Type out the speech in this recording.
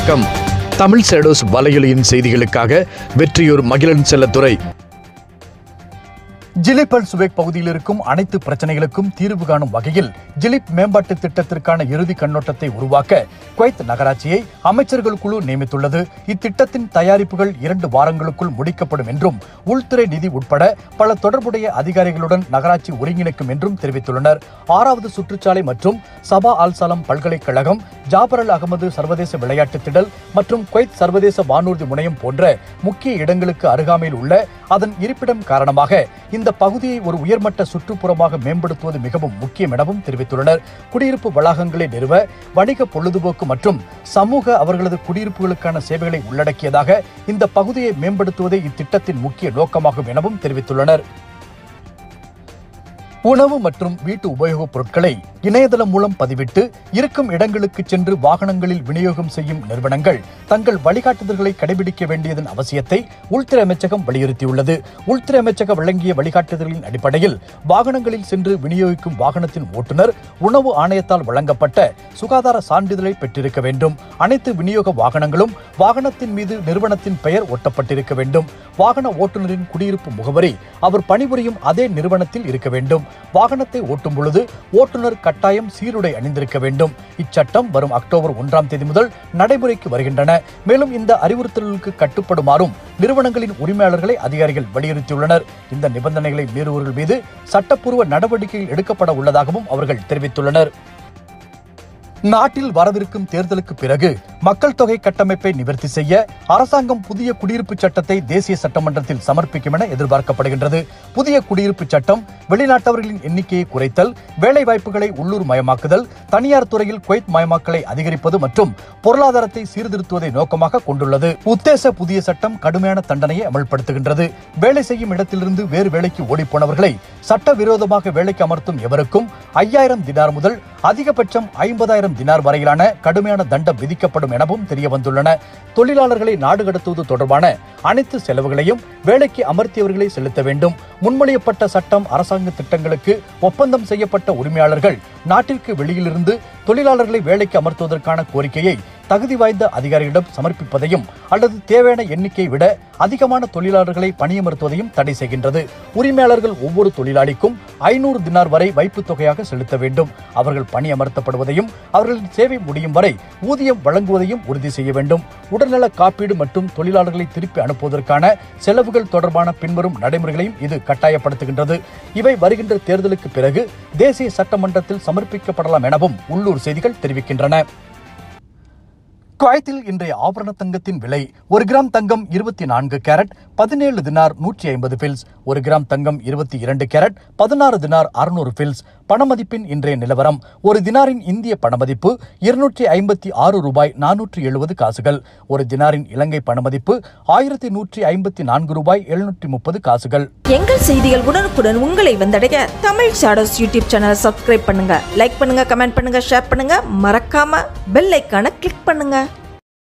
வணக்கம் தமிழ் சேடோஸ் வலையொலியின் செய்திகளுக்காக வெற்றியூர் மகிழன் செல்லத்துறை ஜிலிப் சுவேக் பகுதியில் இருக்கும் அனைத்து பிரச்சனைகளுக்கும் தீர்வு காணும் வகையில் ஜிலிப் மேம்பாட்டு திட்டத்திற்கான இறுதி கண்ணோட்டத்தை உருவாக்க குவைத் நகராட்சியை அமைச்சர்கள் குழு நியமித்துள்ளது இத்திட்டத்தின் தயாரிப்புகள் இரண்டு வாரங்களுக்குள் முடிக்கப்படும் என்றும் உள்துறை நிதி உட்பட பல தொடர்புடைய அதிகாரிகளுடன் நகராட்சி ஒருங்கிணைக்கும் என்றும் தெரிவித்துள்ளனர் ஆறாவது சுற்றுச்சாலை மற்றும் சபா அல்சலம் பல்கலைக்கழகம் ஜாபர் அல் அகமது சர்வதேச விளையாட்டு திடல் மற்றும் குவைத் சர்வதேச வானூர்தி முனையம் போன்ற முக்கிய இடங்களுக்கு அருகாமையில் உள்ள அதன் இருப்பிடம் காரணமாக இந்த பகுதியை ஒரு உயர்மட்ட சுற்றுப்புறமாக மேம்படுத்துவது மிகவும் முக்கியம் எனவும் தெரிவித்துள்ளனர் குடியிருப்பு வளாகங்களை நிறுவ வணிக பொழுதுபோக்கு மற்றும் சமூக அவர்களது குடியிருப்புகளுக்கான சேவைகளை உள்ளடக்கியதாக இந்த பகுதியை மேம்படுத்துவதே இத்திட்டத்தின் முக்கிய நோக்கமாகும் எனவும் தெரிவித்துள்ளனர் உணவு மற்றும் வீட்டு உபயோகப் பொருட்களை இணையதளம் மூலம் பதிவிட்டு இருக்கும் இடங்களுக்கு சென்று வாகனங்களில் விநியோகம் செய்யும் நிறுவனங்கள் தங்கள் வழிகாட்டுதல்களை கடைபிடிக்க வேண்டியதன் அவசியத்தை உள்துறை அமைச்சகம் வலியுறுத்தியுள்ளது உள்துறை அமைச்சகம் வழங்கிய வழிகாட்டுதல்களின் அடிப்படையில் வாகனங்களில் சென்று விநியோகிக்கும் வாகனத்தின் ஓட்டுநர் உணவு ஆணையத்தால் வழங்கப்பட்ட சுகாதார சான்றிதழை பெற்றிருக்க வேண்டும் அனைத்து விநியோக வாகனங்களும் வாகனத்தின் மீது நிறுவனத்தின் பெயர் ஒட்டப்பட்டிருக்க வேண்டும் வாகன ஓட்டுநரின் குடியிருப்பு முகவரி அவர் பணிபுரியும் அதே நிறுவனத்தில் இருக்க வேண்டும் வாகனத்தை ஓட்டும் பொழுது ஓட்டுநர் கட்டாயம் சீருடை அணிந்திருக்க வேண்டும் இச்சட்டம் வரும் அக்டோபர் ஒன்றாம் தேதி முதல் நடைமுறைக்கு வருகின்றன மேலும் இந்த அறிவுறுத்தல்களுக்கு கட்டுப்படுமாறும் நிறுவனங்களின் உரிமையாளர்களை அதிகாரிகள் வலியுறுத்தியுள்ளனர் இந்த நிபந்தனைகளை மீறுவர்கள் மீது சட்டப்பூர்வ நடவடிக்கைகள் எடுக்கப்பட உள்ளதாகவும் அவர்கள் தெரிவித்துள்ளனர் நாட்டில் வரவிருக்கும் தேர்தலுக்கு பிறகு மக்கள் தொகை கட்டமைப்பை நிவர்த்தி செய்ய அரசாங்கம் புதிய குடியிருப்பு சட்டத்தை தேசிய சட்டமன்றத்தில் சமர்ப்பிக்கும் என எதிர்பார்க்கப்படுகின்றது புதிய குடியிருப்பு சட்டம் வெளிநாட்டவர்களின் எண்ணிக்கையை குறைத்தல் வேலை வாய்ப்புகளை உள்ளூர் மயமாக்குதல் தனியார் துறையில் குவைத் மயமாக்கலை அதிகரிப்பது மற்றும் பொருளாதாரத்தை சீர்திருத்துவதை நோக்கமாக கொண்டுள்ளது உத்தேச புதிய சட்டம் கடுமையான தண்டனையை அமல்படுத்துகின்றது வேலை செய்யும் இடத்திலிருந்து வேறு வேலைக்கு ஓடிப்போனவர்களை சட்டவிரோதமாக வேலைக்கு அமர்த்தும் எவருக்கும் ஐயாயிரம் தினார் முதல் அதிகபட்சம் ஐம்பதாயிரம் தினார் வரையிலான கடுமையான தண்டம் விதிக்கப்படும் எனவும் தெரிய வந்துள்ளன தொழிலாளர்களை நாடு கடத்துவது தொடர்பான அனைத்து செலவுகளையும் வேலைக்கு அமர்த்தியவர்களை செலுத்த வேண்டும் முன்மொழியப்பட்ட சட்டம் அரசாங்க திட்டங்களுக்கு ஒப்பந்தம் செய்யப்பட்ட உரிமையாளர்கள் நாட்டிற்கு வெளியிலிருந்து தொழிலாளர்களை வேலைக்கு அமர்த்துவதற்கான கோரிக்கையை தகுதி வாய்ந்த அதிகாரிகளிடம் சமர்ப்பிப்பதையும் அல்லது தேவையான எண்ணிக்கையை விட அதிகமான தொழிலாளர்களை பணியமர்த்துவதையும் தடை செய்கின்றது உரிமையாளர்கள் ஒவ்வொரு தொழிலாளிக்கும் ஐநூறு தினார் வரை வைப்புத் தொகையாக செலுத்த வேண்டும் அவர்கள் பணியமர்த்தப்படுவதையும் அவர்களின் சேவை முடியும் வரை ஊதியம் வழங்குவதையும் உறுதி செய்ய வேண்டும் உடல்நல காப்பீடு மற்றும் தொழிலாளர்களை திருப்பி அனுப்புவதற்கான செலவுகள் தொடர்பான பின்வரும் நடைமுறைகளையும் இது கட்டாயப்படுத்துகின்றது இவை வருகின்ற தேர்தலுக்கு பிறகு தேசிய சட்டமன்றத்தில் சமர்ப்பிக்கப்படலாம் எனவும் உள்ளூர் செய்திகள் தெரிவிக்கின்றன குவைத்தில் இன்றைய ஆபரண தங்கத்தின் விலை ஒரு கிராம் தங்கம் இருபத்தி நான்கு கேரட் பதினேழு தினார் நூற்றி ஐம்பது பில்ஸ் ஒரு கிராம் தங்கம் இருபத்தி இரண்டு கேரட் பதினாறு தினார் அறுநூறு பில்ஸ் பணமதிப்பின் இன்றைய நிலவரம் ஒரு தினாரின் இந்திய பணமதிப்பு இருநூற்றி ஐம்பத்தி ஆறு ரூபாய் நானூற்றி எழுபது காசுகள் ஒரு தினாரின் இலங்கை பணமதிப்பு ஆயிரத்தி நூற்றி ஐம்பத்தி நான்கு ரூபாய் எழுநூற்றி முப்பது காசுகள் எங்கள் செய்திகள் உடனுக்குடன் உங்களை வந்தடைய தமிழ் ஷாடோஸ் யூடியூப் சேனலை சப்ஸ்கிரைப் பண்ணுங்க லைக் பண்ணுங்க கமெண்ட் பண்ணுங்க ஷேர் பண்ணுங்க மறக்காம பெல் ஐக்கான கிளிக் பண்ணுங்க